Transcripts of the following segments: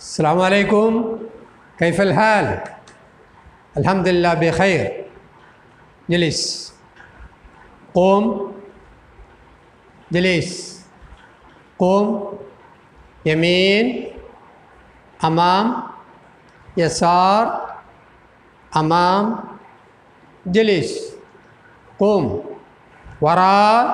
السلام عليكم كيف الحال الحمد لله بخير جلس قوم جلس قوم يمين أمام يسار أمام جلس قوم وراء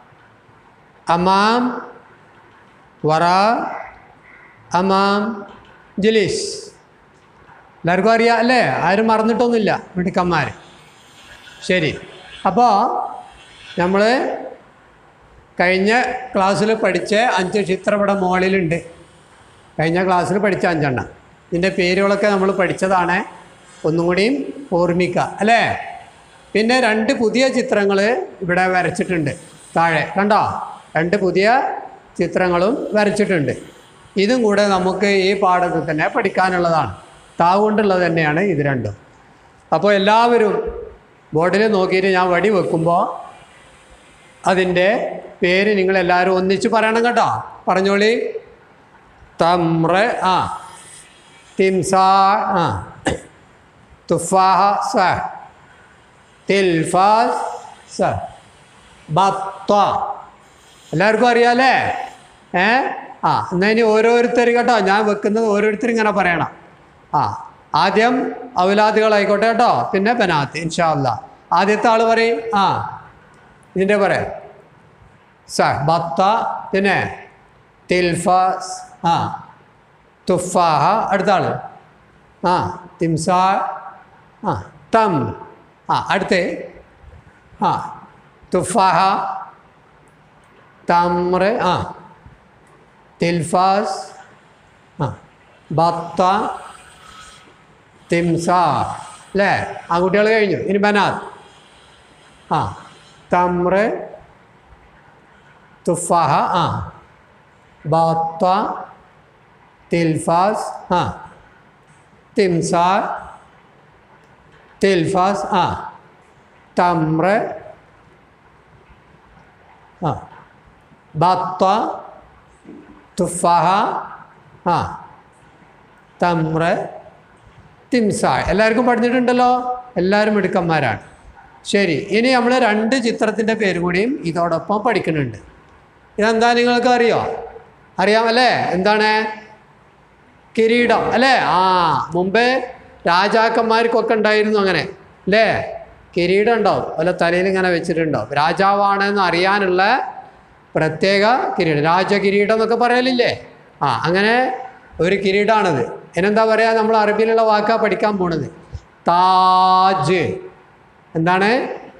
أمام وراء അമാം ജലീസ് എല്ലാവർക്കും അറിയാം അല്ലേ ആരും മറന്നിട്ടൊന്നുമില്ല മിടുക്കന്മാർ ശരി അപ്പോൾ നമ്മൾ കഴിഞ്ഞ ക്ലാസ്സിൽ പഠിച്ച അഞ്ച് ചിത്രപട മുകളിലുണ്ട് കഴിഞ്ഞ ക്ലാസ്സിൽ പഠിച്ച അഞ്ചെണ്ണം ഇതിൻ്റെ പേരുകളൊക്കെ നമ്മൾ പഠിച്ചതാണ് ഒന്നും കൂടിയും ഓർമ്മിക്കുക അല്ലേ പിന്നെ രണ്ട് പുതിയ ചിത്രങ്ങൾ ഇവിടെ വരച്ചിട്ടുണ്ട് താഴെ കണ്ടോ രണ്ട് പുതിയ ചിത്രങ്ങളും വരച്ചിട്ടുണ്ട് ഇതും കൂടെ നമുക്ക് ഈ പാഠത്തിൽ തന്നെ പഠിക്കാനുള്ളതാണ് താവ് കൊണ്ടുള്ളത് തന്നെയാണ് ഇത് രണ്ടും അപ്പോൾ എല്ലാവരും ബോർഡിൽ നോക്കിയിട്ട് ഞാൻ വടി വെക്കുമ്പോൾ അതിൻ്റെ പേര് നിങ്ങളെല്ലാവരും ഒന്നിച്ച് പറയണം കേട്ടോ പറഞ്ഞോളി തമ്ര ആ തിംസാ ആ തുഫാഹ സ തിൽഫാസ് സ ബത്ത എല്ലാവർക്കും അറിയാലേ ഏ ആ എന്നാൽ ഇനി ഓരോരുത്തർ കേട്ടോ ഞാൻ വെക്കുന്നത് ഓരോരുത്തർ ഇങ്ങനെ പറയണം ആ ആദ്യം ഔലാദുകളായിക്കോട്ടെ കേട്ടോ പിന്നെ ബനാത്ത് ഇൻഷാല്ല ആദ്യത്തെ ആൾ പറയും ആ ഇതിൻ്റെ പറയാം സ ബത്ത പിന്നെ തിൽഫാസ് ആ തുഫാഹ അടുത്ത ആൾ ആ തിംസാ ആ തം ആ അടുത്ത് ആ തുഫാഹ തമ്ര ആ തിൽഫാസ് ആ ബത്ത തിംസാ അല്ലേ ആ കുട്ടികൾ കഴിഞ്ഞു ഇനി ബനാത്ത് ആ തമ്ര തുഫാഹ ആ ബത്ത തിൽഫാസ് ആ തിംസാ തിൽഫാസ് ആ തമ്ര ആ ബത്ത തുഫാഹ ആ തമ്ര തിംസായ് എല്ലാവർക്കും പഠിച്ചിട്ടുണ്ടല്ലോ എല്ലാവരും മിടുക്കന്മാരാണ് ശരി ഇനി നമ്മൾ രണ്ട് ചിത്രത്തിൻ്റെ പേര് കൂടിയും ഇതോടൊപ്പം പഠിക്കുന്നുണ്ട് ഇതെന്താ നിങ്ങൾക്ക് അറിയോ അറിയാമല്ലേ എന്താണ് കിരീടം അല്ലേ ആ മുമ്പേ രാജാക്കന്മാർക്കൊക്കെ ഉണ്ടായിരുന്നു അങ്ങനെ അല്ലേ കിരീടം ഉണ്ടാവും അല്ല തലയിൽ ഇങ്ങനെ വെച്ചിട്ടുണ്ടാവും രാജാവാണെന്ന് അറിയാനുള്ള പ്രത്യേക കിരീടം രാജകിരീടം എന്നൊക്കെ പറയലില്ലേ ആ അങ്ങനെ ഒരു കിരീടമാണിത് അതിനെന്താ പറയുക നമ്മൾ അറബിയിലുള്ള വാക്കാ പഠിക്കാൻ പോണത് താജ് എന്താണ്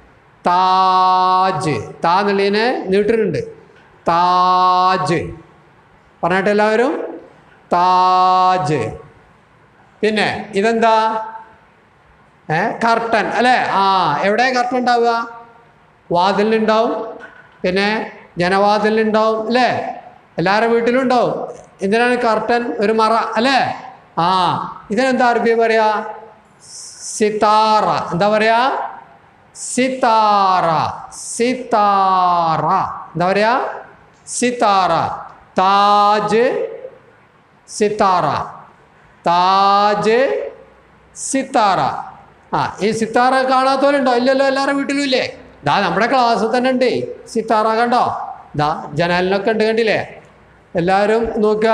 താജ് താ എന്നുള്ളതിനെ നീട്ടിട്ടുണ്ട് താജ് പറഞ്ഞിട്ട് എല്ലാവരും താജ് പിന്നെ ഇതെന്താ ഏ കർട്ടൻ അല്ലേ ആ എവിടെ കർട്ടൻ ഉണ്ടാവുക വാതിലുണ്ടാവും പിന്നെ ജനവാതിലുണ്ടാവും അല്ലേ എല്ലാവരുടെ വീട്ടിലും ഉണ്ടാവും എന്തിനാണ് കർട്ടൻ ഒരു മറ അല്ലേ ആ ഇതിനെന്താ അറബി പറയാ സിതാറ എന്താ പറയാ സിതാറ സിതാറ എന്താ പറയാ സിതാറ താജ് സിതാറ താജ് സിത്താറ ആ ഈ സിത്താറ കാണാത്തവരുണ്ടോ ഇല്ലല്ലോ എല്ലാവരുടെ വീട്ടിലും ഇല്ലേ ദാ നമ്മുടെ ക്ലാസ്സിൽ തന്നെ ഉണ്ട് സിത്താറ കണ്ടോ ദാ ജനാലിനൊക്കെ ഉണ്ട് കണ്ടില്ലേ എല്ലാവരും നോക്കുക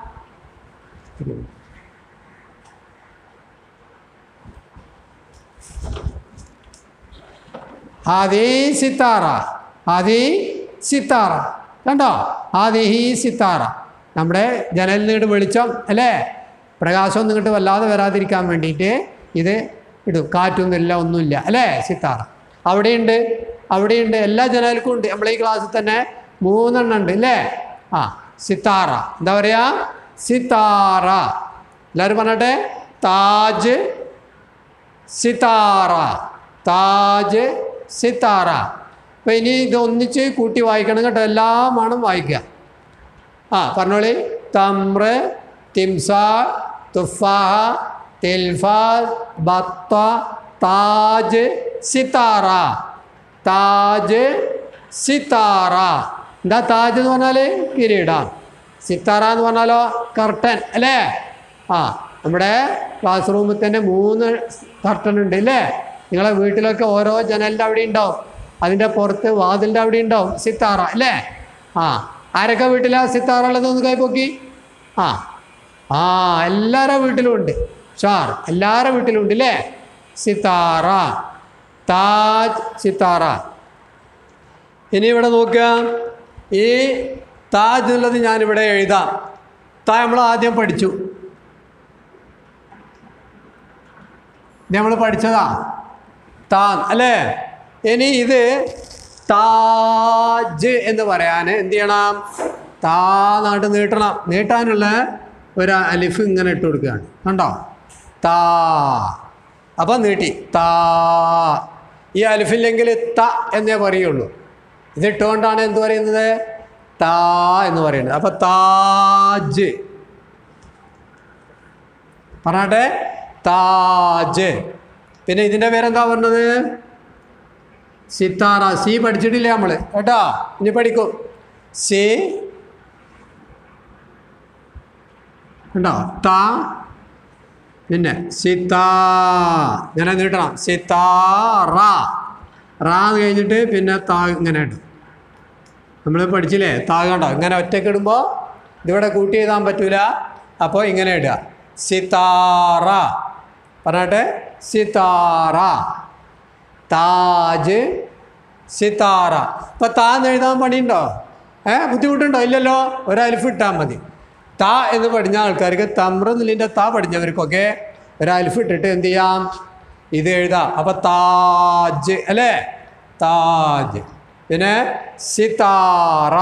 ആദി സിത്താറ ആദി സിത്താറ കണ്ടോ ആദി സിത്താറ നമ്മുടെ ജനലിൽ നിന്നിട്ട് വെളിച്ചം അല്ലേ പ്രകാശം നിങ്ങോട്ട് വല്ലാതെ വരാതിരിക്കാൻ വേണ്ടിയിട്ട് ഇത് ഇടും കാറ്റൊന്നുമില്ല ഒന്നുമില്ല അല്ലേ സിത്താറ അവിടെയുണ്ട് അവിടെയുണ്ട് എല്ലാ ജനൽക്കും ഉണ്ട് നമ്മളെ ഈ ക്ലാസ്സിൽ തന്നെ മൂന്നെണ്ണം ഉണ്ട് അല്ലേ ആ സിത്താറ എന്താ പറയുക സിത്താറ എല്ലാവരും പറഞ്ഞട്ടെ താജ് സിത്താറ താജ് സിത്താറ അപ്പം ഇനി ഇത് ഒന്നിച്ച് കൂട്ടി വായിക്കണം കേട്ടോ എല്ലാമാണ് വായിക്കുക ആ പറഞ്ഞോളി തമ്ര തിംസ തുഫാഹ തിൽഫാസ് ബത്ത താജ് സിത്താറ താജ് സിത്താറ എന്താ താജ് എന്ന് പറഞ്ഞാൽ കിരീടം സിത്താറ എന്ന് പറഞ്ഞാലോ കർട്ടൻ അല്ലേ ആ നമ്മുടെ ക്ലാസ് റൂമിൽ തന്നെ മൂന്ന് കർട്ടൺ ഉണ്ട് ഇല്ലേ നിങ്ങളെ വീട്ടിലൊക്കെ ഓരോ ജനലിൻ്റെ അവിടെ ഉണ്ടാവും അതിൻ്റെ പുറത്ത് വാതിലിൻ്റെ അവിടെ ഉണ്ടാവും സിത്താറ അല്ലേ ആ ആരൊക്കെ വീട്ടിലാ സിത്താറ ഉള്ളതൊന്ന് കൈപ്പൊക്കി ആ ആ എല്ലാവരുടെ വീട്ടിലും ഉണ്ട് ഷാർ എല്ലാവരുടെ വീട്ടിലും ഉണ്ട് അല്ലേ സിത്താറ താജ് സിത്താറ ഇനി ഇവിടെ നോക്കുക ഈ താജ് എന്നുള്ളത് ഞാനിവിടെ എഴുതാം താ നമ്മൾ ആദ്യം പഠിച്ചു ഇത് നമ്മൾ പഠിച്ചതാ താൻ അല്ലേ ഇനി ഇത് താജ് എന്ന് പറയാൻ എന്ത് ചെയ്യണം താ നാട്ട് നീട്ടണം നീട്ടാനുള്ള ഒരു അലിഫ് ഇങ്ങനെ ഇട്ട് കൊടുക്കുകയാണ് കണ്ടോ താ അപ്പം നീട്ടി താ ഈ അലിഫില്ലെങ്കിൽ ത എന്നേ പറയുള്ളൂ ഇതിട്ടുകൊണ്ടാണ് എന്ത് പറയുന്നത് താ എന്ന് പറയുന്നത് അപ്പം താജ് പറഞ്ഞാട്ടെ താജ് പിന്നെ ഇതിൻ്റെ പേരെന്താ പറഞ്ഞത് സിത്താറ സി പഠിച്ചിട്ടില്ല നമ്മൾ കേട്ടോ ഇനി പഠിക്കും സി ഉണ്ടോ താ പിന്നെ സിത്താ ഇങ്ങനെ നീട്ടണം സിത്താറ റാ എന്ന് കഴിഞ്ഞിട്ട് പിന്നെ താ ഇങ്ങനെ ഇടും നമ്മൾ പഠിച്ചില്ലേ താ കണ്ടോ ഇങ്ങനെ ഒറ്റയ്ക്ക് ഇടുമ്പോൾ ഇതിവിടെ കൂട്ടി എഴുതാൻ പറ്റൂല അപ്പോൾ ഇങ്ങനെ ഇടുക സിത്താറ പറഞ്ഞാട്ടെ സിത്താറ താജ് സിത്താറ ഇപ്പം താന്ന് എഴുതാൻ പണിയുണ്ടോ ഏ ബുദ്ധിമുട്ടുണ്ടോ ഇല്ലല്ലോ ഒരൽഫ് ഇട്ടാൽ മതി താ എന്ന് പഠിഞ്ഞ ആൾക്കാർക്ക് തമ്ര നെല്ലിൻ്റെ താ പഠിഞ്ഞവർക്കൊക്കെ ഒരൽഫ് ഇട്ടിട്ട് എന്ത് ചെയ്യാം ഇത് എഴുതാം അപ്പം താജ് അല്ലേ താജ് പിന്നെ സിത്താറ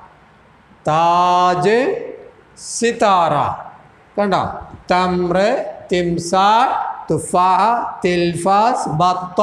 താജ് സിത്താറ കണ്ടോ തമ്ര തിംസ തുഫാഹ തിൽഫാസ് ബത്ത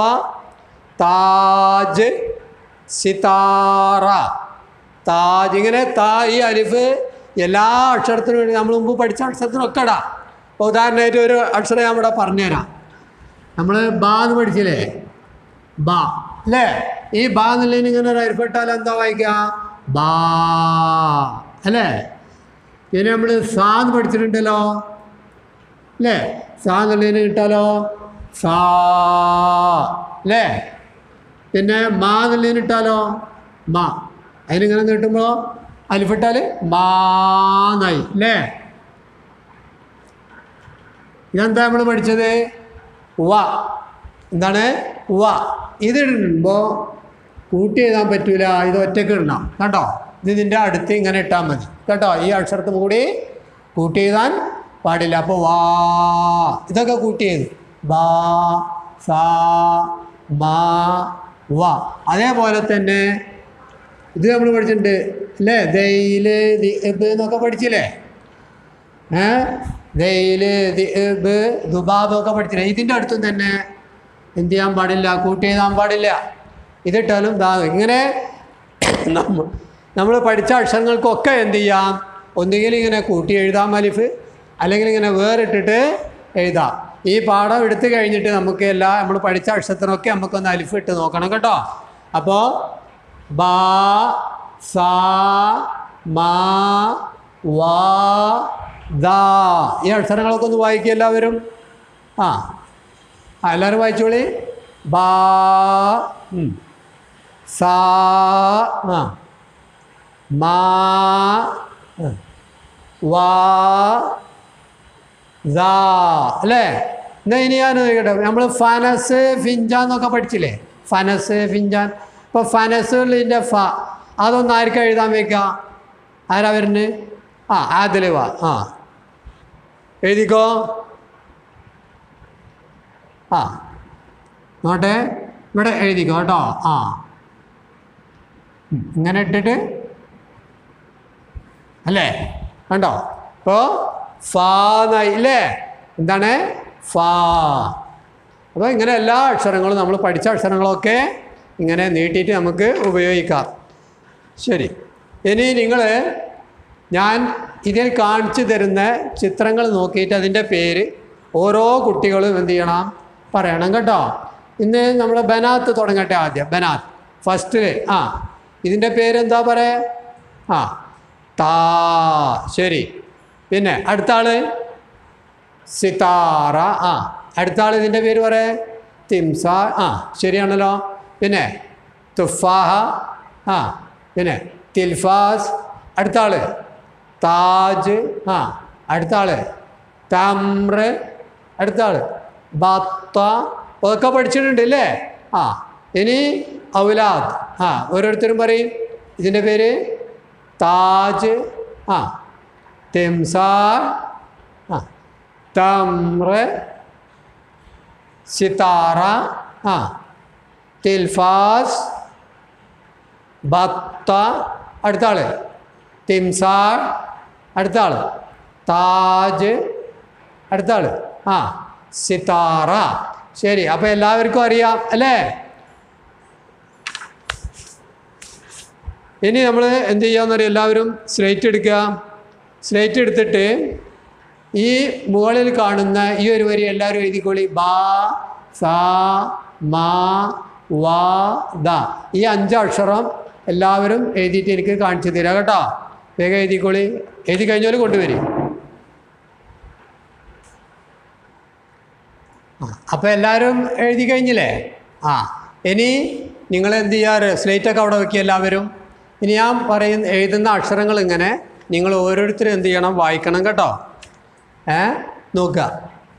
താജ് സിത്താറ താജ് ഇങ്ങനെ താ ഈ അലിഫ് എല്ലാ അക്ഷരത്തിനും വേണ്ടി നമ്മൾ മുമ്പ് പഠിച്ച അക്ഷരത്തിനൊക്കെ ഇടാം ഇപ്പോൾ ഉദാഹരണമായിട്ട് ഒരു അക്ഷരം ഞാൻ ഇവിടെ പറഞ്ഞുതരാം നമ്മൾ ബാ എന്ന് പഠിച്ചില്ലേ ബാ അല്ലേ ഈ ബാ എന്നുള്ളതിന് ഇങ്ങനെ ഒരു അരിഫിട്ടാൽ എന്താ വായിക്കുക ബാ അല്ലേ ഇനി നമ്മൾ സാ എന്ന് പഠിച്ചിട്ടുണ്ടല്ലോ അല്ലേ സാ എന്നുള്ളതിന് കിട്ടാലോ സാ അല്ലേ പിന്നെ മാ എന്നുള്ളതിന് ഇട്ടാലോ മാ അതിനിങ്ങനെ നീട്ടുമ്പോൾ അലിഫിട്ടാൽ മാന്നായി അല്ലേ ഇതെന്താ നമ്മൾ പഠിച്ചത് വ എന്താണ് വ ഇത് ഇടുമ്പോൾ കൂട്ടി എഴുതാൻ പറ്റൂല ഇത് ഒറ്റയ്ക്ക് ഇടണം കേട്ടോ ഇത് ഇതിൻ്റെ അടുത്ത് ഇങ്ങനെ ഇട്ടാൽ മതി കേട്ടോ ഈ അക്ഷരത്തും കൂടി കൂട്ടി എഴുതാൻ പാടില്ല അപ്പോൾ വാ ഇതൊക്കെ കൂട്ടി എഴുതും ബാ സാ മാ വ അതേപോലെ തന്നെ ഇത് നമ്മൾ പഠിച്ചിട്ടുണ്ട് അല്ലേ ദയില് ദിബ് എന്നൊക്കെ പഠിച്ചില്ലേ ഏ ദയില് ദിബ് ദുബാബ് ഒക്കെ പഠിച്ചില്ലേ ഇതിൻ്റെ അടുത്തും തന്നെ എന്ത് ചെയ്യാൻ പാടില്ല കൂട്ടി എഴുതാൻ പാടില്ല ഇതിട്ടാലും ദാ ഇങ്ങനെ നമ്മ നമ്മൾ പഠിച്ച അക്ഷരങ്ങൾക്കൊക്കെ എന്ത് ചെയ്യാം ഒന്നുകിൽ ഇങ്ങനെ കൂട്ടി എഴുതാം അലിഫ് അല്ലെങ്കിൽ ഇങ്ങനെ വേറിട്ടിട്ട് എഴുതാം ഈ പാഠം എടുത്തു കഴിഞ്ഞിട്ട് നമുക്ക് എല്ലാ നമ്മൾ പഠിച്ച അക്ഷരത്തിനൊക്കെ നമുക്കൊന്ന് അലിഫ് ഇട്ട് നോക്കണം കേട്ടോ അപ്പോൾ ബാ സാ മാ വാ ദാ ഈ അക്ഷരങ്ങളൊക്കെ ഒന്ന് വായിക്കുക എല്ലാവരും ആ ആ എല്ലാവരും വായിച്ചോളി ബാ ഉം. സാ ആ മാ ആ. വാ ദാ അല്ലേ എന്നാ ഇനി ഞാൻ കേട്ടോ നമ്മൾ ഫനസ് ഫിഞ്ചാൻ എന്നൊക്കെ പഠിച്ചില്ലേ ഫനസ് ഫിഞ്ചാൻ ഇപ്പോൾ ഫനസുള്ളിൻ്റെ ഫ അതൊന്നും ആർക്കും എഴുതാൻ വയ്ക്കുക ആരാ വരുന്നത് ആ ആദിൽ വാ ആ എഴുതിക്കോ ആ നോട്ടെ ഇവിടെ എഴുതിക്കോ കേട്ടോ ആ ഉം, ഇങ്ങനെ ഇട്ടിട്ട് അല്ലേ കണ്ടോ ഇപ്പോൾ ഫാന്നായി ഇല്ലേ എന്താണ് ഫാ അപ്പോൾ ഇങ്ങനെ എല്ലാ അക്ഷരങ്ങളും നമ്മൾ പഠിച്ച അക്ഷരങ്ങളൊക്കെ ഇങ്ങനെ നീട്ടിയിട്ട് നമുക്ക് ഉപയോഗിക്കാം ശരി ഇനി നിങ്ങൾ ഞാൻ ഇതിൽ കാണിച്ചു തരുന്ന ചിത്രങ്ങൾ നോക്കിയിട്ട് അതിൻ്റെ പേര് ഓരോ കുട്ടികളും എന്ത് ചെയ്യണം പറയണം കേട്ടോ ഇന്ന് നമ്മൾ ബനാത്ത് തുടങ്ങട്ടെ ആദ്യം ബനാത്ത് ഫസ്റ്റിൽ ആ ഇതിൻ്റെ പേരെന്താ പറയുക ആ താ ശരി പിന്നെ അടുത്ത ആള് സിതാറ ആ അടുത്ത ആൾ ഇതിൻ്റെ പേര് പറയേ തിംസ ആ ശരിയാണല്ലോ പിന്നെ തുഫാഹ ആ പിന്നെ തിൽഫാസ് അടുത്ത ആൾ താജ് ആ അടുത്ത ആൾ തമ്ര അടുത്ത ആൾ ബത്ത അതൊക്കെ പഠിച്ചിട്ടുണ്ട് അല്ലേ ആ ഇനി ഔലാദ് ആ ഓരോരുത്തരും പറയും ഇതിൻ്റെ പേര് താജ് ആ തിംസാർ ആ തമ്ര സിതാറ ആ തിൽഫാസ് ബത്ത അടുത്ത ആള് തിംസാർ അടുത്ത ആള് താജ് അടുത്ത ആള് ആ സിതാറ ശരി അപ്പോൾ എല്ലാവർക്കും അറിയാം അല്ലേ ഇനി നമ്മൾ എന്ത് ചെയ്യാമെന്നറിയാം എല്ലാവരും സ്ലേറ്റ് എടുക്കുക സ്ലേറ്റ് എടുത്തിട്ട് ഈ മുകളിൽ കാണുന്ന ഈ ഒരു വരി എല്ലാവരും എഴുതിക്കോളി ബാ സാ മാ വാ ദ ഈ അഞ്ച് അക്ഷരം എല്ലാവരും എഴുതിയിട്ട് എനിക്ക് കാണിച്ചു തരാം കേട്ടോ വേഗം എഴുതിക്കോളി എഴുതി കഴിഞ്ഞാൽ കൊണ്ടുവരും അപ്പോൾ എല്ലാവരും എഴുതി കഴിഞ്ഞില്ലേ ആ ഇനി നിങ്ങൾ എന്ത് ചെയ്യാറ് സ്ലേറ്റൊക്കെ അവിടെ വെക്കുക എല്ലാവരും ഇനി ഞാൻ പറയുന്ന എഴുതുന്ന അക്ഷരങ്ങൾ ഇങ്ങനെ നിങ്ങൾ ഓരോരുത്തരും എന്ത് ചെയ്യണം വായിക്കണം കേട്ടോ ഏ നോക്കുക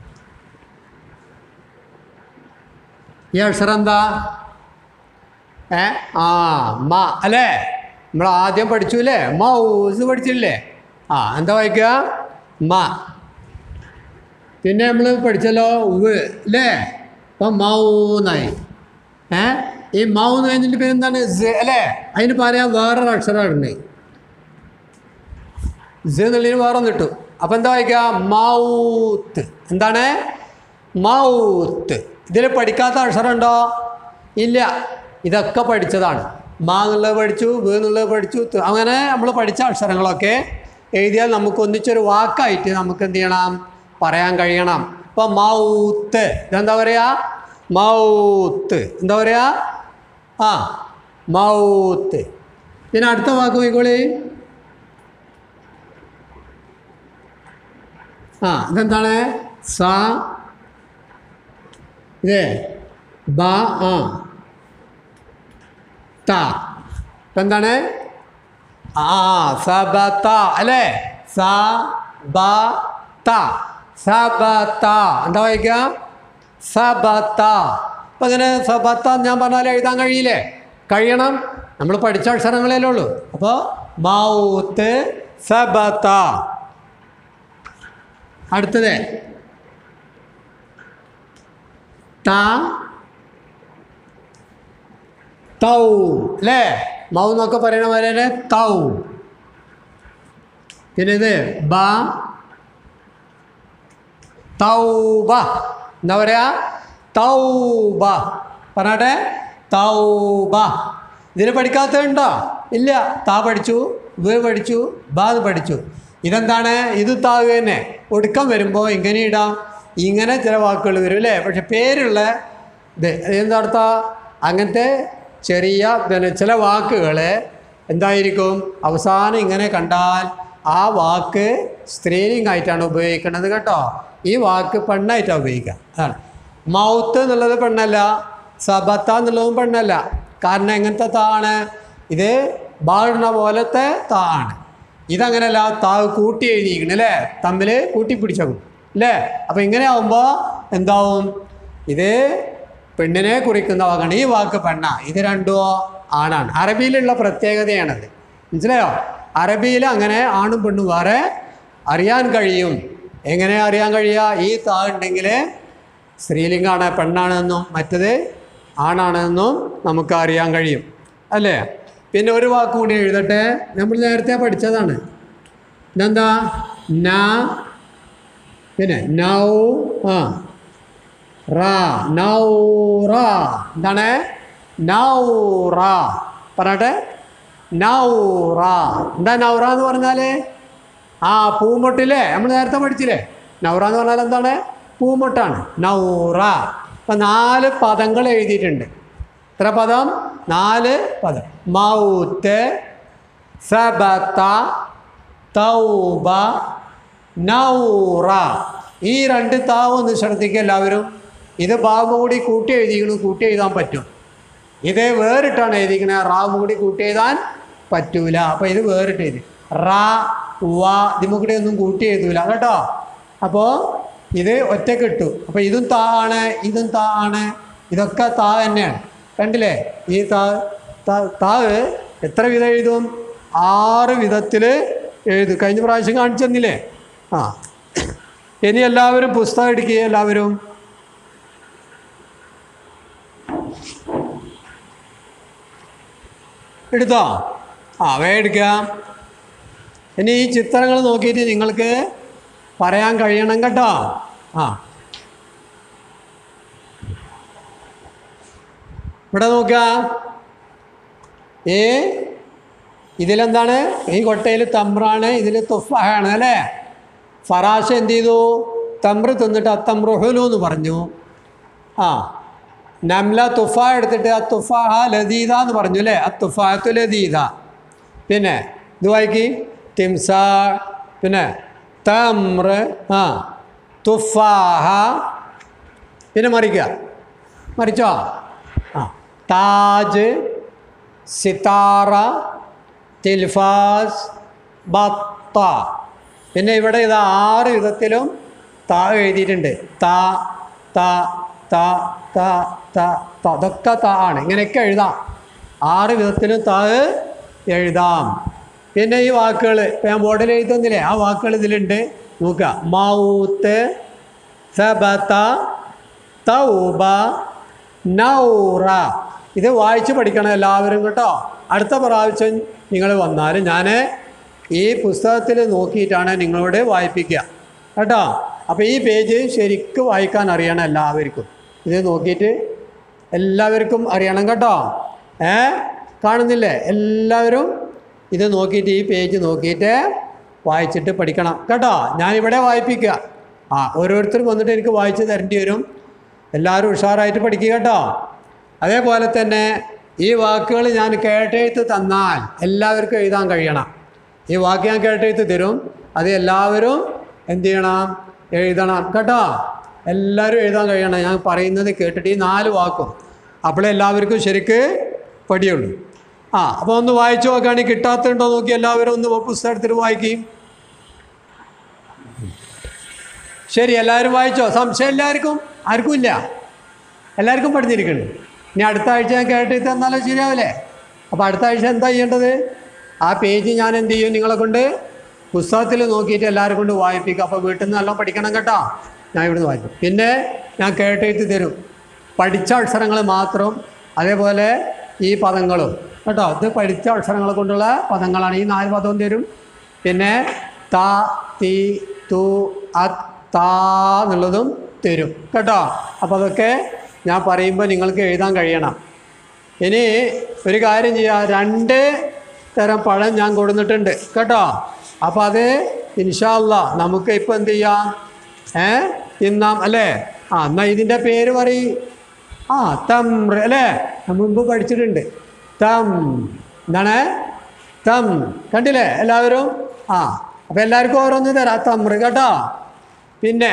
ഈ അക്ഷരം എന്താ ഏ ആ മ അല്ലേ നമ്മൾ ആദ്യം പഠിച്ചു അല്ലേ മൗസ് പഠിച്ചില്ലേ ആ എന്താ വായിക്കുക മ പിന്നെ നമ്മൾ പഠിച്ചല്ലോ ഉവ് അല്ലേ അപ്പം മൗന്നായി ഏ ഈ മൗ എന്ന് കഴിഞ്ഞിട്ട് പിന്നെ എന്താണ് സ അല്ലേ അതിന് പറയാൻ വേറൊരു അക്ഷരമുണ്ട് സ എന്നുള്ളതിന് വേറെ ഒന്ന് കിട്ടും അപ്പം എന്താ വായിക്കുക മൗത്ത് എന്താണ് മൗത്ത് ഇതിൽ പഠിക്കാത്ത അക്ഷരമുണ്ടോ ഇല്ല ഇതൊക്കെ പഠിച്ചതാണ് മാ എന്നുള്ളത് പഠിച്ചു വ് എന്നുള്ളത് പഠിച്ചു ത് അങ്ങനെ നമ്മൾ പഠിച്ച അക്ഷരങ്ങളൊക്കെ എഴുതിയാൽ നമുക്ക് ഒന്നിച്ചൊരു വാക്കായിട്ട് നമുക്ക് എന്ത് ചെയ്യണം പറയാൻ കഴിയണം ഇപ്പോൾ മൗത്ത് ഇതെന്താ പറയുക മൗത്ത് എന്താ പറയുക ആ മൗത്ത് പിന്നെ അടുത്ത വാക്ക് പോയിക്കോളി ആ ഇതെന്താണ് സ ഇത് ബ ആ ത ഇപ്പം എന്താണ് ആ സബത്ത അല്ലേ സ ബ ത സബത്ത എന്താ വായിക്കുക സബത്ത അപ്പം അങ്ങനെ സബത്ത എന്ന് ഞാൻ പറഞ്ഞാൽ എഴുതാൻ കഴിയില്ലേ കഴിയണം നമ്മൾ പഠിച്ച അക്ഷരങ്ങളല്ലേ ഉള്ളൂ അപ്പോൾ മൗത്ത് സബത്ത അടുത്തത് ത തൗ അല്ലേ മൗ എന്നൊക്കെ പറയണ പോലെ തന്നെ തൗ പിന്നെ ഇത് ബ തൗബ എന്താ പറയാ തൗബ പറഞ്ഞാട്ടെ തൗബ ഇതിന് പഠിക്കാത്തതുണ്ടോ ഇല്ല താ പഠിച്ചു വ് പഠിച്ചു ബാത് പഠിച്ചു ഇതെന്താണ് ഇത് താവ് തന്നെ ഒടുക്കം വരുമ്പോൾ ഇങ്ങനെ ഇടാം ഇങ്ങനെ ചില വാക്കുകൾ വരും അല്ലേ പക്ഷെ പേരുള്ള ഇത് എന്താ അർത്ഥം അങ്ങനത്തെ ചെറിയ പിന്നെ ചില വാക്കുകൾ എന്തായിരിക്കും അവസാനം ഇങ്ങനെ കണ്ടാൽ ആ വാക്ക് സ്ത്രീലിംഗമായിട്ടാണ് ഉപയോഗിക്കുന്നത് കേട്ടോ ഈ വാക്ക് പെണ്ണായിട്ടാണ് ഉപയോഗിക്കുക അതാണ് മൗത്ത് എന്നുള്ളത് പെണ്ണല്ല സബത്ത എന്നുള്ളതും പെണ്ണല്ല കാരണം എങ്ങനത്തെ താണ് ഇത് ബാടുന്ന പോലത്തെ താണ് ഇതങ്ങനെയല്ല താവ് കൂട്ടി എഴുതിയിരിക്കണം അല്ലേ തമ്മിൽ കൂട്ടി പിടിച്ചേക്കും അല്ലേ അപ്പം ഇങ്ങനെ ആവുമ്പോൾ എന്താവും ഇത് പെണ്ണിനെ കുറിക്കുന്ന വാക്കാണ് ഈ വാക്ക് പെണ്ണ ഇത് രണ്ടുമോ ആണാണ് അറബിയിലുള്ള പ്രത്യേകതയാണത് മനസ്സിലായോ അറബിയിൽ അങ്ങനെ ആണും പെണ്ണും വേറെ അറിയാൻ കഴിയും എങ്ങനെ അറിയാൻ കഴിയുക ഈ താ ഉണ്ടെങ്കിൽ സ്ത്രീലിംഗാണ് പെണ്ണാണെന്നും മറ്റത് ആണാണെന്നും നമുക്ക് അറിയാൻ കഴിയും അല്ലേ പിന്നെ ഒരു വാക്ക് കൂടി എഴുതട്ടെ നമ്മൾ നേരത്തെ പഠിച്ചതാണ് ഇതെന്താ ന പിന്നെ നൗ ആ റാ നൗറ എന്താണ് നൗറ പറയട്ടെ നൗറ എന്താ നൗറ എന്ന് പറഞ്ഞാൽ ആ പൂമൊട്ടില്ലേ നമ്മൾ നേരത്തെ പഠിച്ചില്ലേ നൗറ എന്ന് പറഞ്ഞാൽ എന്താണ് പൂമൊട്ടാണ് നൗറ അപ്പം നാല് പദങ്ങൾ എഴുതിയിട്ടുണ്ട് എത്ര പദം നാല് പദം മൗത്ത് സബത്ത തൗബ നൗറ ഈ രണ്ട് താവ് ഒന്ന് ശ്രദ്ധിക്കുക എല്ലാവരും ഇത് ബാബു കൂടി കൂട്ടി എഴുതിക്കണം കൂട്ടി എഴുതാൻ പറ്റും ഇത് വേറിട്ടാണ് എഴുതിക്കണേ റാവ് കൂടി കൂട്ടി എഴുതാൻ പറ്റൂല അപ്പോൾ ഇത് വേറിട്ട് എഴുതി റാ വ ഇതിമുകൂടി ഒന്നും കൂട്ടി എഴുതൂല കേട്ടോ അപ്പോൾ ഇത് ഒറ്റ കിട്ടു അപ്പോൾ ഇതും താ ആണ് ഇതും താ ആണ് ഇതൊക്കെ താ തന്നെയാണ് കണ്ടില്ലേ ഈ താ താ- താവ് എത്ര വിധം എഴുതും ആറ് വിധത്തിൽ എഴുതും കഴിഞ്ഞ പ്രാവശ്യം കാണിച്ചു തന്നില്ലേ ആ ഇനി എല്ലാവരും പുസ്തകം എടുക്കുക എല്ലാവരും എടുത്തോ ആ വേ എടുക്കാം ഇനി ഈ ചിത്രങ്ങൾ നോക്കിയിട്ട് നിങ്ങൾക്ക് പറയാൻ കഴിയണം കേട്ടോ ആ ഇവിടെ നോക്കുക ഏ ഇതിലെന്താണ് ഈ കൊട്ടയിൽ തമ്രാണ് ഇതിൽ തുഫാണ് അല്ലേ ഫറാഷ് എന്ത് ചെയ്തു തമ്ര തിന്നിട്ട് അത്തമ്രുഹുലു എന്ന് പറഞ്ഞു ആ നംല തുഫ എടുത്തിട്ട് ആ തുഫാഹ ലതീത എന്ന് പറഞ്ഞു അല്ലേ ആ തുഫാത്തു ലതീത പിന്നെ ഇത് വായിക്കി തിംസ പിന്നെ തമ്ര ആ തുഫാഹ പിന്നെ മറിക്കുക മറിച്ചോ ആ താജ് സിത്താറ തിൽഫാസ് ബത്ത പിന്നെ ഇവിടെ ഇത് ആറ് വിധത്തിലും താ എഴുതിയിട്ടുണ്ട് താ താ താ താ താ താ ഇതൊക്കെ താ ആണ് ഇങ്ങനെയൊക്കെ എഴുതാം ആറ് വിധത്തിലും താ എഴുതാം പിന്നെ ഈ വാക്കുകൾ ഇപ്പം ഞാൻ ബോർഡിൽ എഴുതുന്നില്ലേ ആ വാക്കുകൾ ഇതിലുണ്ട് നോക്കുക മൗത്ത് സബത്ത തൗബ നൗറ ഇത് വായിച്ച് പഠിക്കണം എല്ലാവരും കേട്ടോ അടുത്ത പ്രാവശ്യം നിങ്ങൾ വന്നാൽ ഞാൻ ഈ പുസ്തകത്തിൽ നോക്കിയിട്ടാണ് നിങ്ങളോട് വായിപ്പിക്കുക കേട്ടോ അപ്പോൾ ഈ പേജ് ശരിക്കും വായിക്കാൻ അറിയണം എല്ലാവർക്കും ഇത് നോക്കിയിട്ട് എല്ലാവർക്കും അറിയണം കേട്ടോ ഏ കാണുന്നില്ലേ എല്ലാവരും ഇത് നോക്കിയിട്ട് ഈ പേജ് നോക്കിയിട്ട് വായിച്ചിട്ട് പഠിക്കണം കേട്ടോ ഞാനിവിടെ വായിപ്പിക്കുക ആ ഓരോരുത്തരും വന്നിട്ട് എനിക്ക് വായിച്ച് തരേണ്ടി വരും എല്ലാവരും ഉഷാറായിട്ട് പഠിക്കുക കേട്ടോ അതേപോലെ തന്നെ ഈ വാക്കുകൾ ഞാൻ കേട്ടെഴുത്ത് തന്നാൽ എല്ലാവർക്കും എഴുതാൻ കഴിയണം ഈ വാക്ക് ഞാൻ കേട്ടെഴുത്ത് തരും അത് എല്ലാവരും എന്ത് ചെയ്യണം എഴുതണം കേട്ടോ എല്ലാവരും എഴുതാൻ കഴിയണം ഞാൻ പറയുന്നത് കേട്ടിട്ട് ഈ നാല് വാക്കും അപ്പോഴേ എല്ലാവർക്കും ശരിക്ക് പഠിയുള്ളൂ ആ അപ്പോൾ ഒന്ന് വായിച്ചു നോക്കുകയാണെങ്കിൽ കിട്ടാത്തുണ്ടോ നോക്കി എല്ലാവരും ഒന്ന് പുസ്തകത്തിൽ വായിക്കും ശരി എല്ലാവരും വായിച്ചോ സംശയം എല്ലാവർക്കും ആർക്കും ഇല്ല എല്ലാവർക്കും പഠിച്ചിരിക്കുന്നു ഇനി അടുത്ത ആഴ്ച ഞാൻ കേട്ടിട്ട് തന്നാലോ ശരിയാവില്ലേ അപ്പോൾ അടുത്ത ആഴ്ച എന്താ ചെയ്യേണ്ടത് ആ പേജ് ഞാൻ എന്ത് ചെയ്യും നിങ്ങളെ കൊണ്ട് പുസ്തകത്തിൽ നോക്കിയിട്ട് എല്ലാവരും കൊണ്ട് വായിപ്പിക്കും അപ്പോൾ വീട്ടിൽ നിന്ന് എല്ലാം പഠിക്കണം കേട്ടോ ഞാൻ ഇവിടുന്ന് വായിക്കും പിന്നെ ഞാൻ കേട്ടെഴുത്ത് തരും പഠിച്ച അക്ഷരങ്ങൾ മാത്രം അതേപോലെ ഈ പദങ്ങളും കേട്ടോ ഇത് പഠിച്ച അക്ഷരങ്ങളെ കൊണ്ടുള്ള പദങ്ങളാണ് ഈ നാല് പദവും തരും പിന്നെ ത തി തു അത് താ എന്നുള്ളതും തരും കേട്ടോ അപ്പോൾ അതൊക്കെ ഞാൻ പറയുമ്പോൾ നിങ്ങൾക്ക് എഴുതാൻ കഴിയണം ഇനി ഒരു കാര്യം ചെയ്യാം രണ്ട് തരം പഴം ഞാൻ കൊടുത്തിട്ടുണ്ട് കേട്ടോ അപ്പോൾ അത് ഇൻഷാല്ല നമുക്ക് ഇപ്പോൾ എന്ത് ചെയ്യാം ഏ തിന്നാം അല്ലേ ആ എന്നാൽ ഇതിൻ്റെ പേര് പറയും ആ തമ്ര അല്ലേ ഞാൻ മുമ്പ് പഠിച്ചിട്ടുണ്ട് തം എന്താണ് തം കണ്ടില്ലേ എല്ലാവരും ആ അപ്പോൾ എല്ലാവർക്കും ഓരോന്ന് തരാം തമ്ര കേട്ടോ പിന്നെ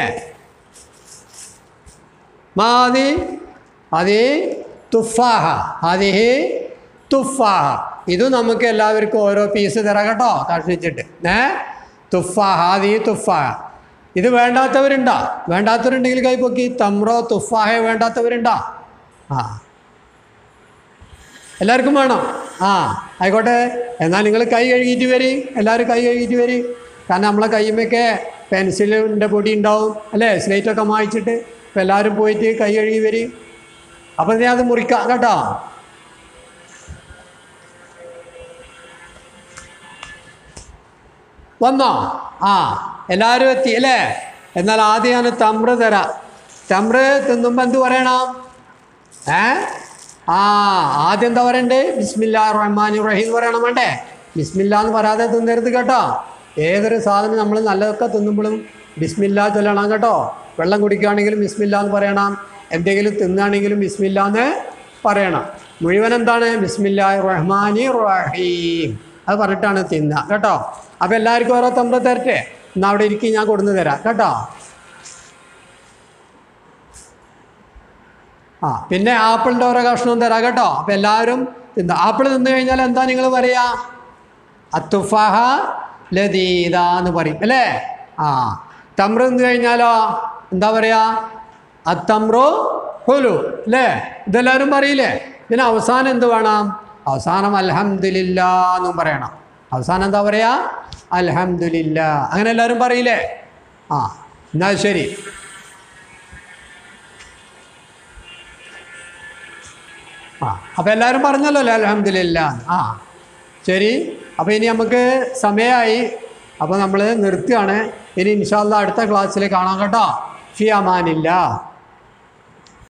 മാതി അതി തുഫാഹ അതിഹി തുഫാഹ ഇത് നമുക്ക് എല്ലാവർക്കും ഓരോ പീസ് തരാം കേട്ടോ കഷ്ണിച്ചിട്ട് ഏ തുഫാഹ അതി തുഫാഹ ഇത് വേണ്ടാത്തവരുണ്ടോ വേണ്ടാത്തവരുണ്ടെങ്കിൽ കൈപ്പൊക്കി തമ്രോ തുഫാഹ വേണ്ടാത്തവരുണ്ടോ ആ എല്ലാവർക്കും വേണം ആ ആയിക്കോട്ടെ എന്നാൽ നിങ്ങൾ കൈ കഴുകിയിട്ട് വരി എല്ലാവരും കൈ കഴുകിയിട്ട് വരി കാരണം നമ്മളെ കൈമൊക്കെ പെൻസിലിൻ്റെ പൊടി ഉണ്ടാവും അല്ലേ സ്ലേറ്റൊക്കെ മായിച്ചിട്ട് അപ്പോൾ എല്ലാവരും പോയിട്ട് കൈ കഴുകി വരി അപ്പം ഞാൻ അത് മുറിക്കാം കേട്ടോ വന്നോ ആ എല്ലാവരും എത്തി അല്ലേ എന്നാൽ ആദ്യം ഞാൻ തമ്ര തരാം തമ്ര തിന്നുമ്പോൾ എന്ത് പറയണം ഏ ആ ആദ്യം എന്താ പറയണ്ടേ ബിസ്മില്ലാ റഹ്മാൻ റഹീം എന്ന് പറയണം വേണ്ടേ ബിസ്മില്ല എന്ന് പറയാതെ തിന്നരുത് കേട്ടോ ഏതൊരു സാധനം നമ്മൾ നല്ലതൊക്കെ തിന്നുമ്പോഴും ബിസ്മില്ല ചൊല്ലണം കേട്ടോ വെള്ളം കുടിക്കുകയാണെങ്കിലും ബിസ്മില്ല എന്ന് പറയണം എന്തെങ്കിലും തിന്നുകയാണെങ്കിലും ബിസ്മില്ല എന്ന് പറയണം മുഴുവൻ എന്താണ് ബിസ്മില്ലാ റഹ്മാനി റഹീം അത് പറഞ്ഞിട്ടാണ് തിന്നുക കേട്ടോ അപ്പോൾ എല്ലാവർക്കും ഓരോ തമ്പ്ര തരട്ടെ എന്നാൽ അവിടെ ഇരിക്കും ഞാൻ കൊടുന്നു തരാം കേട്ടോ ആ പിന്നെ ആപ്പിളിൻ്റെ ഓരോ കഷ്ണവും തരാം കേട്ടോ അപ്പം എല്ലാവരും തിന്ന ആപ്പിൾ തിന്നു കഴിഞ്ഞാൽ എന്താ നിങ്ങൾ പറയാ അത്തുഫാഹ ലതീത എന്ന് പറയും അല്ലേ ആ തമ്ര തിന്നു കഴിഞ്ഞാലോ എന്താ പറയാ അത്തമ്രു ഹുലു അല്ലേ ഇതെല്ലാവരും പറയില്ലേ പിന്നെ അവസാനം എന്ത് വേണം അവസാനം അൽഹംദുലില്ല എന്നും പറയണം അവസാനം എന്താ പറയാ അൽഹംദുലില്ല അങ്ങനെ എല്ലാവരും പറയില്ലേ ആ എന്നാ ശരി ആ അപ്പോൾ എല്ലാവരും പറഞ്ഞല്ലോ അല്ലേ അലഹമില്ല ആ ശരി അപ്പോൾ ഇനി നമുക്ക് സമയമായി അപ്പോൾ നമ്മൾ നിർത്തുകയാണ് ഇനി ഇൻഷാല്ല അടുത്ത ക്ലാസ്സിൽ കാണാം കേട്ടോ ഫി അമാനില്ല